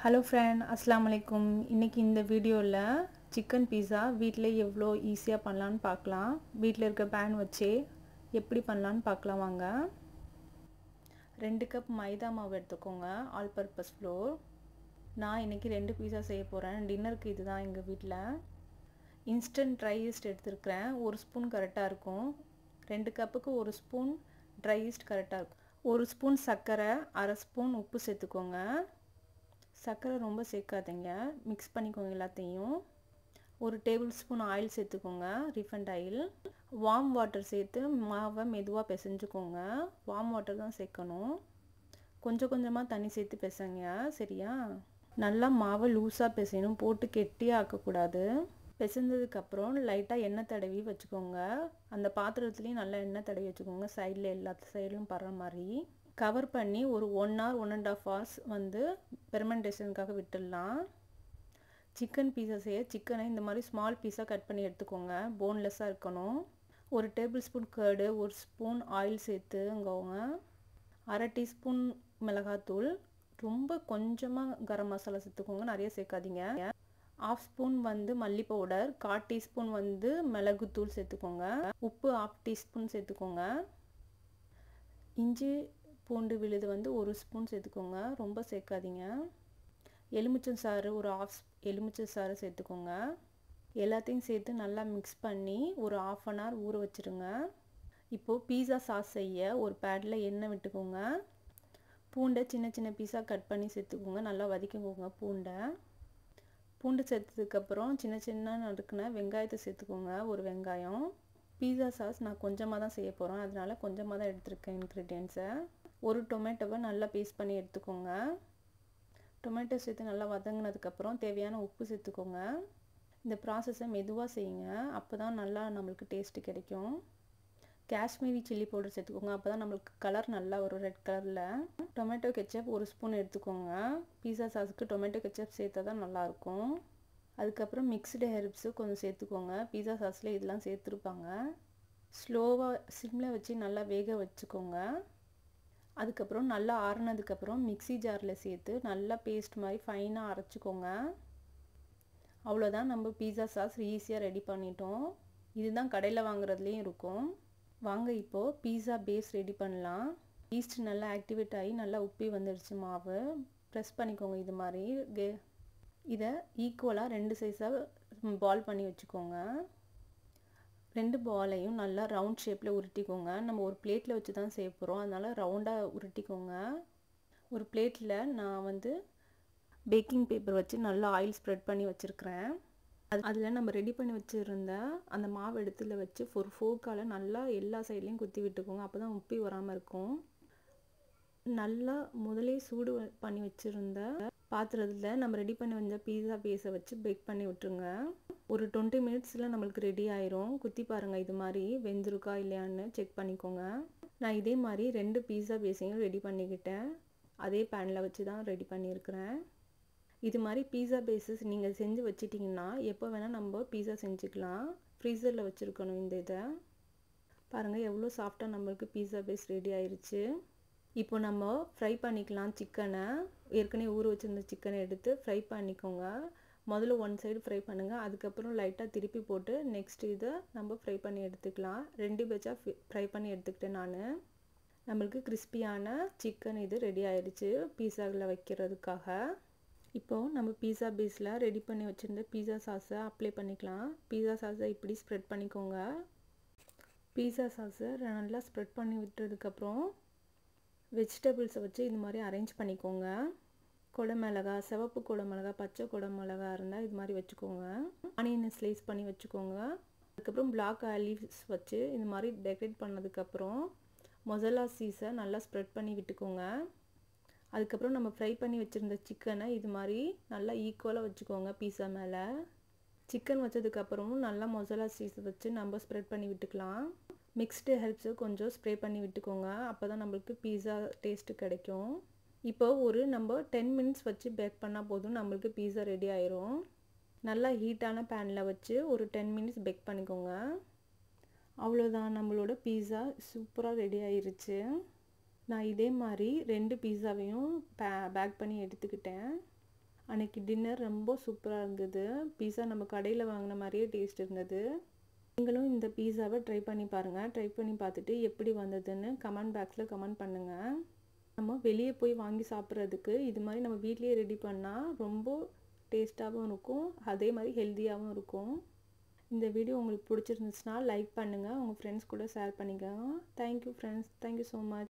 hello friend அஸ்ஸலாமு அலைக்கும் இன்றைக்கி இந்த வீடியோவில் சிக்கன் பீஸா வீட்டில் எவ்வளோ ஈஸியாக பண்ணலான்னு பார்க்கலாம் வீட்டில் இருக்க பேன் வச்சே எப்படி பண்ணலான்னு பார்க்கலாம் வாங்க ரெண்டு கப் மைதா மாவு எடுத்துக்கோங்க ஆல் பர்பஸ் ஃப்ளோர் நான் இன்றைக்கி ரெண்டு பீஸா செய்ய போகிறேன் டின்னருக்கு இதுதான் எங்கள் வீட்டில் இன்ஸ்டன்ட் ட்ரை ஈஸ்ட் எடுத்துருக்கிறேன் ஒரு ஸ்பூன் கரெக்டாக இருக்கும் ரெண்டு கப்புக்கு ஒரு ஸ்பூன் ட்ரை ஈஸ்ட் கரெக்டாக இருக்கும் ஒரு ஸ்பூன் சர்க்கரை அரை ஸ்பூன் உப்பு சேர்த்துக்கோங்க சர்க்கரை ரொம்ப சேர்க்காதீங்க மிக்ஸ் பண்ணிக்கோங்க எல்லாத்தையும் ஒரு டேபிள் ஸ்பூன் ஆயில் சேர்த்துக்கோங்க ரிஃபண்ட் ஆயில் வார்ம் வாட்டர் சேர்த்து மாவை மெதுவாக பிசைஞ்சுக்கோங்க வார்ம் வாட்டர் தான் சேர்க்கணும் கொஞ்சம் கொஞ்சமாக தண்ணி சேர்த்து பிசைங்க சரியா நல்லா மாவை லூஸாக பிசையணும் போட்டு கெட்டியாக ஆக்கக்கூடாது பிசைஞ்சதுக்கப்புறம் லைட்டாக எண்ணெய் தடவி வச்சுக்கோங்க அந்த பாத்திரத்துலேயும் நல்லா எண்ணெய் தடவி வச்சுக்கோங்க சைடில் எல்லா சைட்லையும் படுற மாதிரி கவர் பண்ணி ஒரு one hour one and half hours வந்து பெர்மெண்டேஷனுக்காக விட்டுடலாம் சிக்கன் பீஸா செய்ய சிக்கனை இந்த மாதிரி ஸ்மால் பீஸாக கட் பண்ணி எடுத்துக்கோங்க போன்லெஸ்ஸாக இருக்கணும் ஒரு டேபிள் ஸ்பூன் கர்டு ஒரு ஸ்பூன் ஆயில் சேர்த்துங்கோங்க அரை டீஸ்பூன் மிளகாத்தூள் ரொம்ப கொஞ்சமாக கரம் மசாலா சேர்த்துக்கோங்க நிறைய சேர்க்காதீங்க ஆஃப் ஸ்பூன் வந்து மல்லி பவுடர் கால் டீஸ்பூன் வந்து மிளகுத்தூள் சேர்த்துக்கோங்க உப்பு ஆஃப் டீஸ்பூன் சேர்த்துக்கோங்க இஞ்சி பூண்டு விழுது வந்து ஒரு ஸ்பூன் சேர்த்துக்கோங்க ரொம்ப சேர்க்காதீங்க எலுமிச்சம் சாறு ஒரு ஆஃப் எலுமிச்சம் சாறு சேர்த்துக்கோங்க எல்லாத்தையும் சேர்த்து நல்லா மிக்ஸ் பண்ணி ஒரு ஆஃப் அன் ஹவர் ஊற வச்சுருங்க இப்போது பீஸா சாஸ் செய்ய ஒரு பேடில் எண்ணெய் விட்டுக்கோங்க பூண்டை சின்ன சின்ன பீஸாக கட் பண்ணி சேர்த்துக்கோங்க நல்லா வதக்கிக்கோங்க பூண்டை பூண்டு சேர்த்ததுக்கப்புறம் சின்ன சின்ன நறுக்குன வெங்காயத்தை சேர்த்துக்கோங்க ஒரு வெங்காயம் பீஸா சாஸ் நான் கொஞ்சமாக தான் செய்ய போகிறேன் அதனால் கொஞ்சமாக தான் எடுத்துருக்கேன் இன்க்ரீடியன்ஸை ஒரு டொமேட்டோவை நல்லா பேஸ்ட் பண்ணி எடுத்துக்கோங்க டொமேட்டோ சேர்த்து நல்லா வதங்கினதுக்கப்புறம் தேவையான உப்பு சேர்த்துக்கோங்க இந்த ப்ராசஸை மெதுவாக செய்யுங்க அப்போ தான் நல்லா நம்மளுக்கு டேஸ்ட்டு கிடைக்கும் காஷ்மீரி சில்லி பவுடர் சேர்த்துக்கோங்க அப்போ தான் நம்மளுக்கு கலர் நல்லா வரும் ரெட் கலரில் டொமேட்டோ கெச்சப் ஒரு ஸ்பூன் எடுத்துக்கோங்க பீஸா சாஸுக்கு டொமேட்டோ கெச்சப் சேர்த்தா தான் நல்லாயிருக்கும் அதுக்கப்புறம் மிக்ஸ்டு ஹெர்ப்ஸு கொஞ்சம் சேர்த்துக்கோங்க பீஸா சாஸில் இதெல்லாம் சேர்த்துருப்பாங்க ஸ்லோவாக சிம்மில் வச்சு நல்லா வேக வச்சுக்கோங்க அதுக்கப்புறம் நல்லா ஆறுனதுக்கப்புறம் மிக்சி ஜாரில் சேர்த்து நல்லா பேஸ்ட் மாதிரி ஃபைனாக அரைச்சிக்கோங்க அவ்வளோதான் நம்ம பீஸா சாஸ் ஈஸியாக ரெடி பண்ணிட்டோம் இதுதான் கடையில் வாங்குறதுலேயும் இருக்கும் வாங்க இப்போது பீஸா பேஸ் ரெடி பண்ணலாம் ஈஸ்ட் நல்லா ஆக்டிவேட் ஆகி நல்லா உப்பி வந்துடுச்சு மாவு ப்ரெஸ் பண்ணிக்கோங்க இது மாதிரி கே இதை ஈக்குவலாக ரெண்டு சைஸாக பால் பண்ணி வச்சுக்கோங்க ரெண்டு பாலையும் நல்லா ரவுண்ட் ஷேப்பில் உருட்டிக்கோங்க நம்ம ஒரு பிளேட்டில் வச்சு தான் செய்ய போகிறோம் அதனால் ரவுண்டாக உருட்டிக்கோங்க ஒரு பிளேட்டில் நான் வந்து பேக்கிங் பேப்பர் வச்சு நல்லா ஆயில் ஸ்ப்ரெட் பண்ணி வச்சுருக்கிறேன் அது அதில் நம்ம ரெடி பண்ணி வச்சுருந்த அந்த மாவு இடத்துல வச்சு ஒரு ஃபோக்கால் நல்லா எல்லா சைட்லேயும் குத்தி விட்டுக்கோங்க அப்போ தான் உப்பி வராமல் இருக்கும் நல்லா முதலே சூடு பண்ணி வச்சுருந்த பாத்திரத்தில் நம்ம ரெடி பண்ணி வந்த பீஸா பேஸை வச்சு பேக் பண்ணி விட்டுருங்க ஒரு டுவெண்ட்டி மினிட்ஸில் நம்மளுக்கு ரெடி ஆயிரும் குத்தி பாருங்கள் இது மாதிரி வெந்திருக்கா இல்லையான்னு செக் பண்ணிக்கோங்க நான் இதே மாதிரி ரெண்டு பீஸா பேஸையும் ரெடி பண்ணிக்கிட்டேன் அதே பேனில் வச்சு தான் ரெடி பண்ணியிருக்கிறேன் இது மாதிரி பீஸா பேஸஸ் நீங்கள் செஞ்சு வச்சிட்டிங்கன்னா எப்போ வேணால் நம்ம பீஸா செஞ்சுக்கலாம் ஃப்ரீசரில் வச்சுருக்கணும் இந்த இதை பாருங்கள் எவ்வளோ சாஃப்டாக நம்மளுக்கு பீஸா பேஸ் ரெடி ஆயிடுச்சு இப்போ நம்ம ஃப்ரை பண்ணிக்கலாம் சிக்கனை ஏற்கனவே ஊற வச்சுருந்த சிக்கனை எடுத்து ஃப்ரை பண்ணிக்கோங்க முதல்ல ஒன் சைடு ஃப்ரை பண்ணுங்கள் அதுக்கப்புறம் லைட்டாக திருப்பி போட்டு நெக்ஸ்ட் இதை நம்ம ஃப்ரை பண்ணி எடுத்துக்கலாம் ரெண்டு பேட்சாக ஃப்ரை பண்ணி எடுத்துக்கிட்டேன் நான் நம்மளுக்கு கிறிஸ்பியான சிக்கன் இது ரெடி ஆயிடுச்சு பீஸாவில் வைக்கிறதுக்காக இப்போது நம்ம பீஸா பேஸில் ரெடி பண்ணி வச்சுருந்த பீஸா சாஸை அப்ளை பண்ணிக்கலாம் பீஸா சாஸை இப்படி ஸ்ப்ரெட் பண்ணிக்கோங்க பீஸா சாஸை நல்லா ஸ்ப்ரெட் பண்ணி விட்டதுக்கப்புறம் வெஜிடபிள்ஸை வச்சு இது மாதிரி அரேஞ்ச் பண்ணிக்கோங்க கொடை மிளகா சிவப்பு கொடை மிளகா பச்சை கொடை மிளகா இருந்தால் இது மாதிரி வச்சுக்கோங்க ஆனியனை ஸ்லைஸ் பண்ணி வச்சுக்கோங்க அதுக்கப்புறம் பிளாக் ஆலிவ்ஸ் வச்சு இது மாதிரி டெக்கரேட் பண்ணதுக்கப்புறம் மொசலா சீஸை நல்லா ஸ்ப்ரெட் பண்ணி விட்டுக்கோங்க அதுக்கப்புறம் நம்ம ஃப்ரை பண்ணி வச்சுருந்த சிக்கனை இது மாதிரி நல்லா ஈக்குவலாக வச்சுக்கோங்க பீஸா மேலே சிக்கன் வச்சதுக்கப்புறமும் நல்லா மொசலா சீஸ் வச்சு நம்ம ஸ்ப்ரெட் பண்ணி விட்டுக்கலாம் மிக்ஸ்டு ஹெல்ப்ஸு கொஞ்சம் ஸ்ப்ரே பண்ணி விட்டுக்கோங்க அப்போ தான் நம்மளுக்கு பீஸா டேஸ்ட்டு கிடைக்கும் இப்போ ஒரு நம்ம டென் மினிட்ஸ் வச்சு பேக் பண்ணால் போதும் நம்மளுக்கு பீஸா ரெடி ஆயிரும் நல்லா ஹீட்டான பேனில் வச்சு ஒரு டென் மினிட்ஸ் பேக் பண்ணிக்கோங்க அவ்வளோதான் நம்மளோட பீஸா சூப்பராக ரெடி ஆயிருச்சு நான் இதே மாதிரி ரெண்டு பீஸாவையும் பே பேக் பண்ணி எடுத்துக்கிட்டேன் அன்றைக்கி டின்னர் ரொம்ப சூப்பராக இருந்தது பீஸா நம்ம கடையில் வாங்கின மாதிரியே டேஸ்ட் இருந்தது நீங்களும் இந்த பீஸாவை ட்ரை பண்ணி பாருங்கள் ட்ரை பண்ணி பார்த்துட்டு எப்படி வந்ததுன்னு கமெண்ட் பாக்ஸில் கமெண்ட் பண்ணுங்கள் நம்ம வெளியே போய் வாங்கி சாப்பிட்றதுக்கு இது மாதிரி நம்ம வீட்லேயே ரெடி பண்ணால் ரொம்ப டேஸ்ட்டாகவும் இருக்கும் அதே மாதிரி ஹெல்த்தியாகவும் இருக்கும் இந்த வீடியோ உங்களுக்கு பிடிச்சிருந்துச்சுன்னா லைக் பண்ணுங்கள் உங்கள் ஃப்ரெண்ட்ஸ் கூட ஷேர் பண்ணிக்கோங்க thank you friends thank you so much